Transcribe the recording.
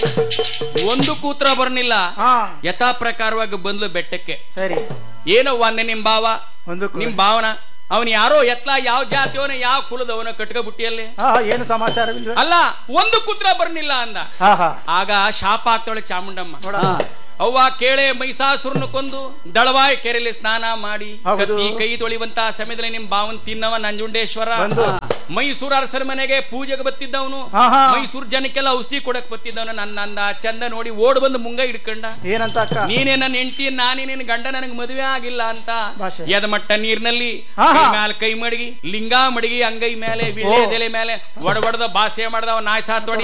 ಒಂದು ಕೂತ್ರ ಬರ್ನಿಲ್ಲ ಹಾ ಯಥಾ ಪ್ರಕಾರವಾಗಿ ಬಂದ್ಲು ಬೆಟ್ಟಕ್ಕೆ ಸರಿ ಏನೋ ಒಂದೆ ನಿಮ್ ಭಾವ ಒಂದು ನಿಮ್ ಭಾವನ ಅವನ್ ಯಾರೋ ಎತ್ಲ ಯಾವ ಜಾತಿಯವನ ಯಾವ ಕುಲದವನ ಕಟ್ಕ ಬುಟ್ಟಿಯಲ್ಲಿ ಹಾ ಹಾ, ಏನು ಸಮಾಚಾರವಿಲ್ಲ ಅಲ್ಲ ಒಂದು ಕೂತ್ರ ಬರ್ನಿಲ್ಲ ಅಂದ ಹಾ ಹಾ ಆಗ ಶಾಪ ಆಗ್ತಾಳೆ ಚಾಮುಂಡಮ್ಮ ನೋಡ ಹಾ. ಅವ್ವ ಕೇಳೆ ಮೈಸಾಸುರನ್ನು ಕೊಂದು ದಳವಾಯ್ ಕೆರೆಯಲ್ಲಿ ಸ್ನಾನ ಮಾಡಿ ಹೌದು. ಕತ್ತಿ ಕೈ ತೊಳಿವಂತ ಸಮಯದಲ್ಲಿ ನಿಮ್ ಬಾವನ್ ತಿನ್ನವ ನಂಜುಂಡೇಶ್ವರ ಬಂದು. ಮೈಸೂರು ಅರಸರ ಮನೆಗೆ ಪೂಜೆಗೆ ಬತ್ತಿದ್ದವನು ಹಾ, ಹಾ. ಮೈಸೂರು ಜನಕ್ಕೆಲ್ಲ ಔಷಧಿ ಕೊಡಕ್ ಬತ್ತಿದ್ದವನು ನನ್ನ ಅಂದ ಚಂದ ನೋಡಿ ಓಡ್ ಬಂದು ಮುಂಗ ಹಿಡ್ಕಂಡ ಏನಂತ ಅಕ್ಕ ನೀನೇ ನನ್ನ ಹೆಂಡತಿ ನಾನೇ ನಿನ್ ಗಂಡ ನನಗ್ ಮದುವೆ ಆಗಿಲ್ಲ ಅಂತ ಭಾಷೆ. ಎದ ಮಟ್ಟ ನೀರ್ನಲ್ಲಿ ಹಾ, ಕೈ ಹಾ. ಮ್ಯಾಲ ಕೈ ಮಡಗಿ ಲಿಂಗ ಮಡಗಿ ಅಂಗೈ ಮೇಲೆ ವಿಳ್ಯದೆಲೆ ಮೇಲೆ ಒಡಬಡದ ಭಾಷೆ ಮಾಡ್ದವ ನಾಯ್ಸ ತೊಡಿ